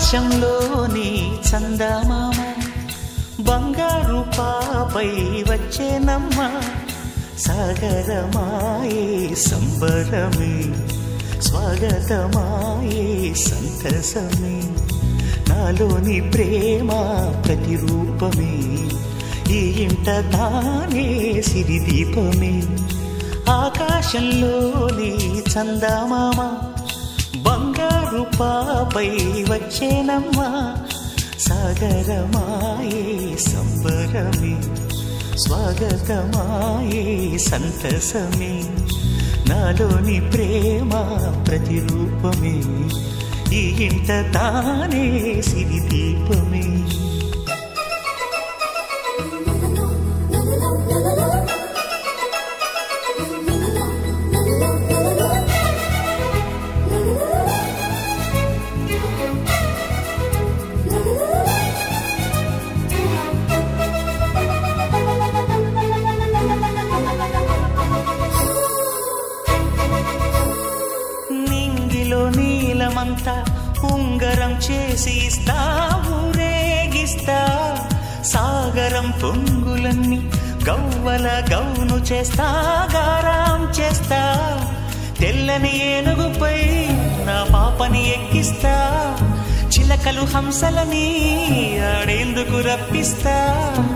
ఆకాశంలోని చందమామ బంగారు పాపై వచ్చేనమ్మ సాగరమాయే సంబరమే స్వాగతమాయే సంతసమే నాలోని ప్రేమ ప్రతిరూపమే ఈ ఇంట తానే సిరిదీపమే ఆకాశంలోని చందమామ బంగారు పాపై వచ్చేనమ్మా సాగరమాయే సంబరమే స్వాగతమాయే సంతసమే నాలోని ప్రేమ ప్రతిరూపమే ఈ ఇంట తానే సిరి దీపమే నింగిలో నీలమంతా ఉంగరం చేసి ఇస్తా ఊరేగిస్తా సాగరం పొంగులన్నీ గవ్వల గౌను చేస్తా గారాం చేస్తా తెల్లని ఏనుగుపై నా పాపని ఎక్కిస్తా చిలకలు హంసలని ఆడేందుకు రప్పిస్తా